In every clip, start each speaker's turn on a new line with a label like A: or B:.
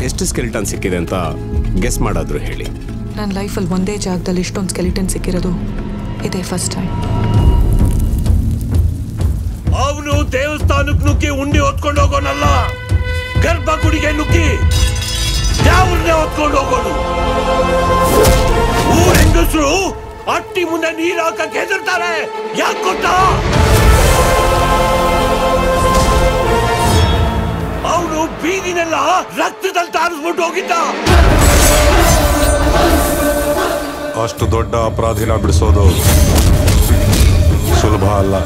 A: ಎಷ್ಟು ಸ್ಕೆಲಿಟನ್ ಸಿಕ್ಕಿದೆ ಅಂತ ಗೆಸ್ ಮಾಡಾದ್ರು ಹೇಳಿ
B: ನನ್ನ ಲೈಫಲ್ಲಿ ಒಂದೇ ಜಾಗದಲ್ಲಿ ಇಷ್ಟೊಂದು ಸ್ಕೆಲಿಟನ್ ಸಿಕ್ಕಿರೋದು ಇದೇ ಫಸ್ಟ್ ಟೈಮ್
C: ಅವನು ದೇವಸ್ಥಾನಕ್ಕೆ ನುಗ್ಗಿ ಉಂಡಿ ಹೊತ್ಕೊಂಡು ಹೋಗೋನಲ್ಲ ಗರ್ಭಗುಡಿಗೆ ನುಗ್ಗಿ ದೇವ್ರನ್ನೇ ಹೊತ್ಕೊಂಡು ಹೋಗೋನು ಊರ್ ಹೆಂಗಸರು ಅಟ್ಟಿ ಮುಂದೆ ನೀರ್ ಹಾಕಕ್ ಹೆದರ್ತಾರೆ ಯಾಕೆ ಗೊತ್ತಾ ಅವನು ಬೀದಿನೆಲ್ಲ ರಕ್ತದಲ್ಲಿ ತಾರಿಸ್ಬಿಟ್ಟು ಹೋಗಿದ್ದ
D: ಅಷ್ಟು ದೊಡ್ಡ ಅಪರಾಧಿನ ಬಿಡಿಸೋದು ಸುಲಭ ಅಲ್ಲ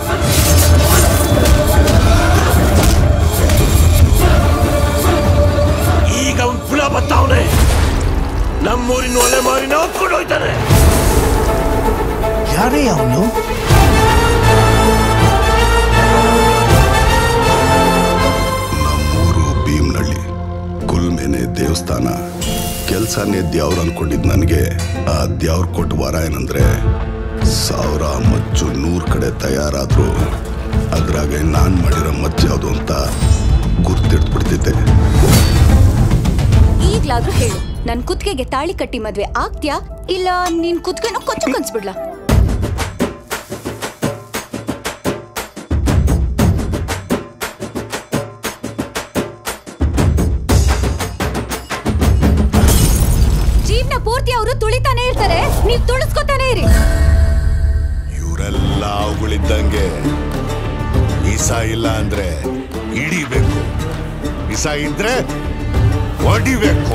C: ಈಗ ಅವ್ನ್ ಪುಲ ಬತ್ತಾವನೆ ನಮ್ಮೂರಿನ ಒಲೆ ಮಾರಿನ ಹೊತ್ಕೊಂಡು ಹೋಯ್ತಾನೆ
E: ಯಾರೇ ಅವನು
F: ನಮ್ಮೂರು ಭೀಮ್ನಳ್ಳಿ ಕುಲ್ಮೆನೆ ದೇವಸ್ಥಾನ ಕೆಲ್ಸನೇ ದ್ಯಾವ್ರ ಅನ್ಕೊಂಡಿದ್ ನನಗೆ ಆ ದ್ಯಾವ್ರ ಕೊಟ್ಟ ವರ ಏನಂದ್ರೆ ಸಾವಿರ ಮಚ್ಚು ನೂರ್ ಕಡೆ ತಯಾರಾದ್ರು ಅದ್ರಾಗೆ ನಾನ್ ಮಾಡಿರೋ ಮಚ್ಚು ಯಾವುದು ಅಂತ ಗುರ್ತಿಡ್ಬಿಡ್ತಿದ್ದೆ
G: ಈಗ್ಲಾದ್ರೂ ಹೇಳು ನನ್ ಕುತ್ತಿಗೆಗೆ ತಾಳಿ ಕಟ್ಟಿ ಮದ್ವೆ ಆಗ್ತ್ಯಾ ಇಲ್ಲ ನಿನ್ ಕುತ್ತಿಗೆನೂ ಕೊಚ್ಚು ಕನ್ಸ್ಬಿಡ್ಲಾ ಜೀವನ ಪೂರ್ತಿ ಅವರು ತುಳಿತಾನೆ ಇರ್ತಾರೆ ನೀವ್ ತುಳಿಸ್ಕೊತಾನೆ ಇರಿ
F: ಇವರೆಲ್ಲ ಅವುಗಳಿದ್ದಂಗೆ ವಿಸ ಇಲ್ಲ ಅಂದ್ರೆ ಹಿಡಿಬೇಕು ವಿಸ ಇದ್ರೆ ಹೊಡಿಬೇಕು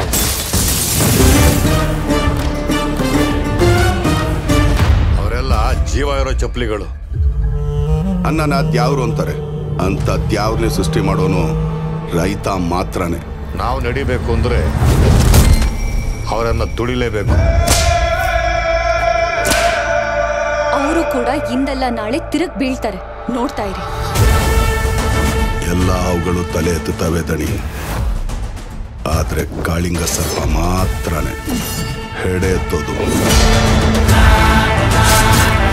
D: ಅವರೆಲ್ಲ ಜೀವ ಇರೋ ಚಪ್ಪಲಿಗಳು
F: ಅನ್ನನ ದ್ಯಾವ್ರು ಅಂತಾರೆ ಅಂತ ದ್ಯಾವ್ರನ್ನೇ ಸೃಷ್ಟಿ ಮಾಡೋನು ರೈತ ಮಾತ್ರನೇ
D: ನಾವು ನಡಿಬೇಕು ಅಂದ್ರೆ ಅವರನ್ನ ತುಳಿಲೇಬೇಕು
G: ಅವರು ಕೂಡ ಇಂದಲ್ಲ ನಾಳೆ ತಿರುಗ್ ಬೀಳ್ತಾರೆ ನೋಡ್ತಾ ಇರಿ
F: ಎಲ್ಲ ಅವುಗಳು ತಲೆ ಎತ್ತುತ್ತವೆ ದಣಿ ಆದ್ರೆ ಕಾಳಿಂಗ ಸರ್ಪ ಮಾತ್ರನೇ ಹೆಡೆ ಎತ್ತೋದು